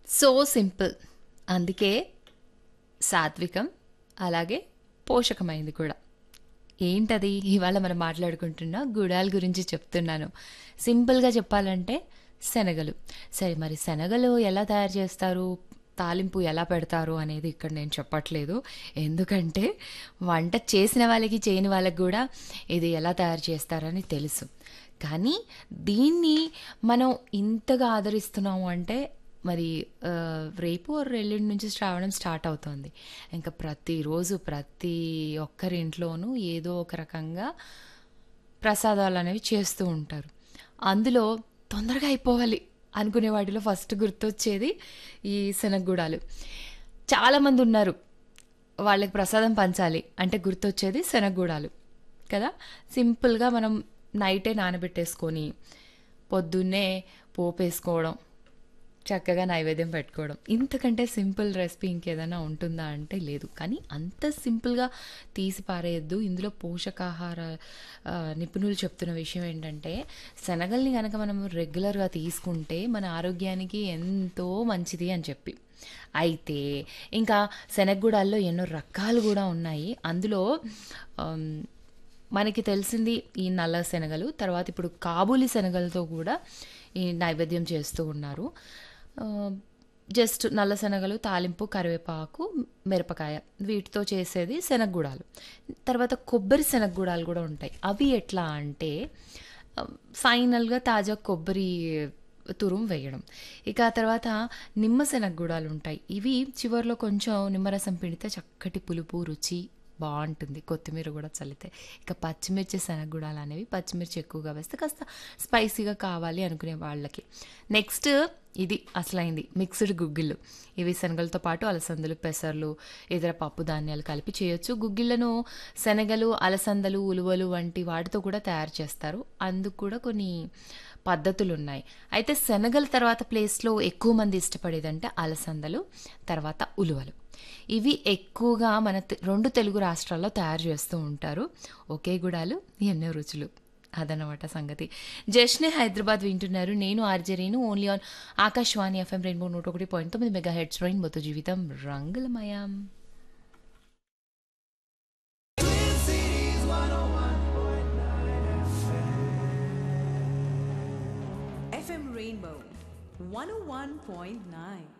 So simple అందుకే సాత్వికం అలాగే పోషకమైంది కూడా ఏంటది ఇవాళ మనం మాట్లాడుకుంటున్న గుడాల గురించి చెప్తున్నాను సింపుల్గా చెప్పాలంటే శనగలు సరే మరి శనగలు ఎలా తయారు చేస్తారు తాలింపు ఎలా పెడతారు అనేది ఇక్కడ నేను చెప్పట్లేదు ఎందుకంటే వంట చేసిన వాళ్ళకి చేయని వాళ్ళకి కూడా ఇది ఎలా తయారు చేస్తారని తెలుసు కానీ దీన్ని మనం ఇంతగా ఆదరిస్తున్నాము అంటే మరి ఆ, రేపు ఆర్ ఎల్లుండి నుంచి శ్రావణం స్టార్ట్ అవుతుంది ఇంకా ప్రతిరోజు ప్రతి ఒక్కరి ఇంట్లోనూ ఏదో ఒక రకంగా ప్రసాదాలు అనేవి చేస్తూ ఉంటారు అందులో తొందరగా అయిపోవాలి అనుకునే వాటిలో ఫస్ట్ గుర్తొచ్చేది ఈ శనగగుడాలు చాలామంది ఉన్నారు వాళ్ళకి ప్రసాదం పంచాలి అంటే గుర్తొచ్చేది శనగగుడాలు కదా సింపుల్గా మనం నైటే నానబెట్టేసుకొని పొద్దున్నే పోపేసుకోవడం చక్కగా నైవేద్యం పెట్టుకోవడం ఇంతకంటే సింపుల్ రెసిపీ ఇంకేదైనా ఉంటుందా అంటే లేదు కానీ అంత సింపుల్గా తీసి పారేయద్దు ఇందులో పోషకాహార ఆ, నిపుణులు చెప్తున్న విషయం ఏంటంటే శనగల్ని కనుక మనం రెగ్యులర్గా తీసుకుంటే మన ఆరోగ్యానికి ఎంతో మంచిది అని చెప్పి అయితే ఇంకా శనగగుడాల్లో ఎన్నో రకాలు కూడా ఉన్నాయి అందులో ఆమ్, మనకి తెలిసింది ఈ నల్ల శనగలు తర్వాత ఇప్పుడు కాబూలి శనగలతో కూడా ఈ నైవేద్యం చేస్తూ ఉన్నారు ఆ, జస్ట్ నల్ల శనగలు తాలింపు కరివేపాకు మిరపకాయ వీటితో చేసేది శనగగుడాలు తర్వాత కొబ్బరి శనగగుడాలు కూడా ఉంటాయి అవి ఎట్లా అంటే ఆ, ఫైనల్గా తాజా కొబ్బరి తురుము వేయడం ఇక ఆ తర్వాత నిమ్మ శనగగుడాలు ఉంటాయి ఇవి చివరిలో కొంచెం నిమ్మరసం పిండితే చక్కటి పులుపు రుచి బాగుంటుంది కొత్తిమీర కూడా చల్లితే ఇక పచ్చిమిర్చి శనగగుడాలు అనేవి పచ్చిమిర్చి ఎక్కువగా వేస్తే కాస్త స్పైసీగా కావాలి అనుకునే వాళ్ళకి నెక్స్ట్ ఇది అసలైంది మిక్స్డ్ గుగ్గిళ్ళు ఇవి శనగలతో పాటు అలసందలు పెసర్లు ఇతర పప్పు ధాన్యాలు కలిపి చేయొచ్చు గుగ్గిళ్ళను శనగలు అలసందలు ఉలువలు వంటి వాటితో కూడా తయారు చేస్తారు అందుకు కూడా కొన్ని పద్ధతులు ఉన్నాయి అయితే శనగల తర్వాత ప్లేస్లో ఎక్కువ మంది ఇష్టపడేదంటే అలసందలు తర్వాత ఉలువలు ఇవి ఎక్కువగా మన తె- రెండు తెలుగు రాష్ట్రాల్లో తయారు చేస్తూ ఉంటారు ఒకే గుడాలు ఎన్నో రుచులు అదనమాట సంగతి జస్నే హైదరాబాద్ వింటున్నారు నేను ఆర్జరీను only on Akashvani FM rainbow నూట ఒకటి పాయింట్ తొమ్మిది మెగా హెడ్స్ రెయిన్బోతో జీవితం రంగులమయం FM Rainbow 101.9.